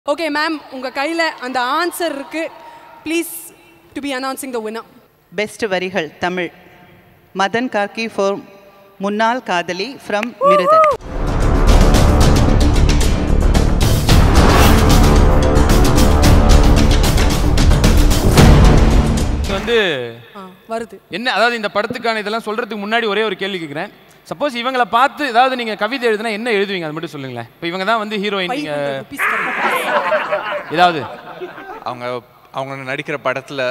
Okay ma'am உங்க கையில அந்த ஆன்சர் இருக்கு please to be announcing the winner best வரிகள் தமிழ் மதன் கார்கி ஃபார் முன்னாள் காதலி ஃப்ரம் மிருதன் இது வந்து ஆ, வருது என்ன அதாவது இந்த படத்துக்கான இதெல்லாம் சொல்றதுக்கு முன்னாடி ஒரே ஒரு கேள்வி கேட்குறேன் சப்போஸ் இவங்கள பார்த்து ஏதாவது நீங்க கவிதை எழுதுனா என்ன எழுதுவீங்க அது மட்டும் சொல்லுங்களேன் இப்போ இவங்க தான் வந்து ஹீரோயின் நீங்க 500 rupees தரேன். ஏதாவது அவங்க அவங்க நடிக்கிற படத்தில்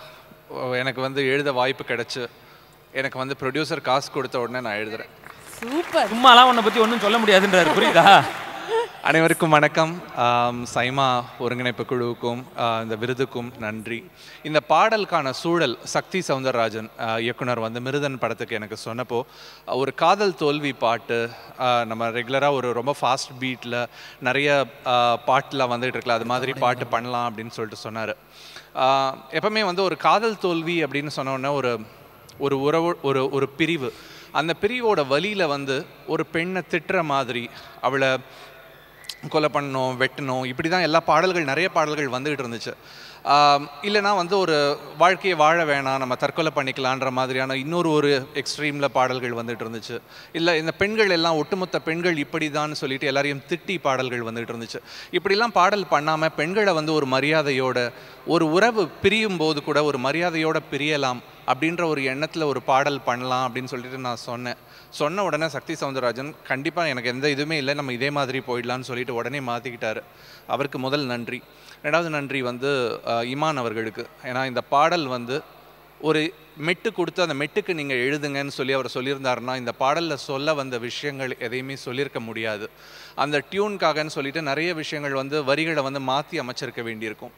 எனக்கு வந்து எழுத வாய்ப்பு கிடைச்சு எனக்கு வந்து ப்ரொடியூசர் காசு கொடுத்த உடனே நான் எழுதுறேன் சூப்பர் சும்மாலாம் உன்னை பத்தி ஒன்றும் சொல்ல முடியாதுன்றாரு புரியுதா அனைவருக்கும் வணக்கம் ஆம், சைமா ஒருங்கிணைப்பு குழுவுக்கும் ஆ, இந்த விருதுக்கும் நன்றி இந்த பாடலுக்கான சூழல் சக்தி சவுந்தரராஜன் ஆ, இயக்குனர் வந்து மிருதன் படத்துக்கு எனக்கு சொன்னப்போ ஆ, ஒரு காதல் தோல்வி பாட்டு ஆ, நம்ம ரெகுலராக ஒரு ரொம்ப ஃபாஸ்ட் பீட்டில் நிறைய பாட்டில் வந்துட்டு இருக்கலாம் அது மாதிரி பாட்டு பண்ணலாம் அப்படின்னு சொல்லிட்டு சொன்னார் எப்பவுமே வந்து ஒரு காதல் தோல்வி அப்படின்னு சொன்ன உடனே ஒரு ஒரு உறவு ஒரு ஒரு பிரிவு அந்த பிரிவோட வழியில் வந்து ஒரு பெண்ணை திட்டுற மாதிரி அவளை கொலை பண்ணணும் வெட்டணும் இப்படி தான் எல்லா பாடல்கள் நிறைய பாடல்கள் வந்துகிட்டு இருந்துச்சு ஆம், இல்லைன்னா வந்து ஒரு வாழ்க்கையை வாழ வேணாம் நம்ம தற்கொலை பண்ணிக்கலான்ற மாதிரியான இன்னொரு ஒரு எக்ஸ்ட்ரீமில் பாடல்கள் வந்துட்டு இருந்துச்சு இல்லை இந்த பெண்கள் எல்லாம் ஒட்டுமொத்த பெண்கள் இப்படி தான் சொல்லிட்டு எல்லாரையும் திட்டி பாடல்கள் வந்துட்டு இருந்துச்சு இப்படிலாம் பாடல் பண்ணாமல் பெண்களை வந்து ஒரு மரியாதையோட ஒரு உறவு பிரியும் போது கூட ஒரு மரியாதையோட பிரியலாம் அப்படின்ற ஒரு எண்ணத்தில் ஒரு பாடல் பண்ணலாம் அப்படின்னு சொல்லிட்டு நான் சொன்னேன் சொன்ன உடனே சக்தி சவுந்தரராஜன் கண்டிப்பாக எனக்கு எந்த இதுவுமே இல்லை நம்ம இதே மாதிரி போயிடலாம்னு சொல்லிட்டு உடனே மாற்றிக்கிட்டாரு அவருக்கு முதல் நன்றி ரெண்டாவது நன்றி வந்து அஹ், இமான் அவர்களுக்கு ஏன்னா இந்த பாடல் வந்து ஒரு மெட்டு கொடுத்து அந்த மெட்டுக்கு நீங்கள் எழுதுங்கன்னு சொல்லி அவர் சொல்லியிருந்தாருன்னா இந்த பாடலில் சொல்ல வந்த விஷயங்கள் எதையுமே சொல்லியிருக்க முடியாது அந்த டியூனுக்காகன்னு சொல்லிட்டு நிறைய விஷயங்கள் வந்து வரிகளை வந்து மாற்றி அமைச்சிருக்க வேண்டியிருக்கும்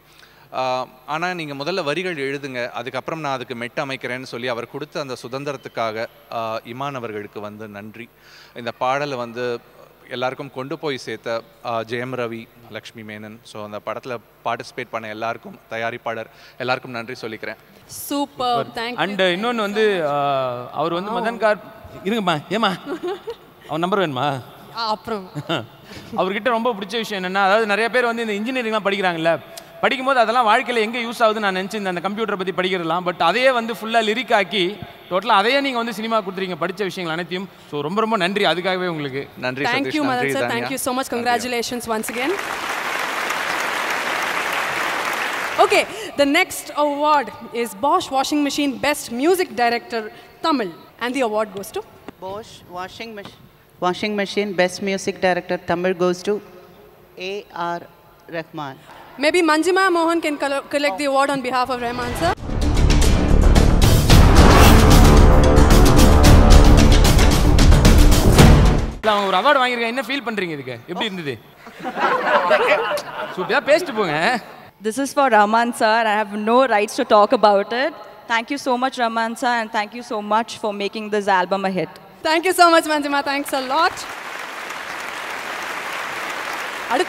ஆனால் நீங்கள் முதல்ல வரிகள் எழுதுங்க அதுக்கப்புறம் நான் அதுக்கு மெட்டு அமைக்கிறேன்னு சொல்லி அவர் கொடுத்த அந்த சுதந்திரத்துக்காக ஆஹ், இமான் அவர்களுக்கு வந்து நன்றி இந்த பாடலை வந்து எல்லாருக்கும் கொண்டு போய் சேர்த்த ஆஹ், ஜெயம் ரவி லக்ஷ்மி மேனன் ஸோ அந்த படத்தில் பார்ட்டிசிபேட் பண்ண எல்லாருக்கும் தயாரிப்பாளர் எல்லாருக்கும் நன்றி சொல்லிக்கிறேன் சூப்பர் தேங்க் அண்ட் இன்னொன்று வந்து ஆஹ், அவர் வந்து மதன் கார் இருங்கம்மா ஏமா அவன் நம்பர் வேணுமா அப்புறம் அவர்கிட்ட ரொம்ப பிடிச்ச விஷயம் என்னன்னா அதாவது நிறைய பேர் வந்து இந்த இன்ஜினியரிங்லாம் படிக்கிறாங்கல்ல படிக்கும்போது அதெல்லாம் வாழ்க்கையில் எங்கே யூஸ் ஆகுதுன்னு நான் நினச்சி இந்த கம்ப்யூட்டரை பற்றி படிக்கிறதுலாம் பட் அதையே வந்து ஃபுல்லாக லிரிக் ஆக்கி டோட்டலாக அதையே நீங்கள் வந்து சினிமா கொடுத்துறீங்க படித்த விஷயங்கள் அனைத்தையும் ஸோ ரொம்ப ரொம்ப நன்றி அதுக்காகவே உங்களுக்கு நன்றி தேங்க் சதீஷ் யூ நன்றி Madan sir Tanya. Thank you so much congratulations once again Okay, the next award is Bosch Washing Machine Best Music Director Tamil, and the award goes to Bosch washing machine washing machine best music director Tamil goes to A R Rahman maybe Manjima Mohan can col- collect the award on behalf of Rahman sir. இல்லை அவங்க ஒரு award வாங்கியிருக்காங்க என்ன feel பண்ணுறீங்க இதுக்கு எப்படி இருந்தது சூப்பராக பேசிட்டு போங்க This is for Raman sir. I have no rights to talk about it. Thank you so much, Raman sir, and thank you so much for making this album a hit. Thank you so much, Manjima. Thanks a lot.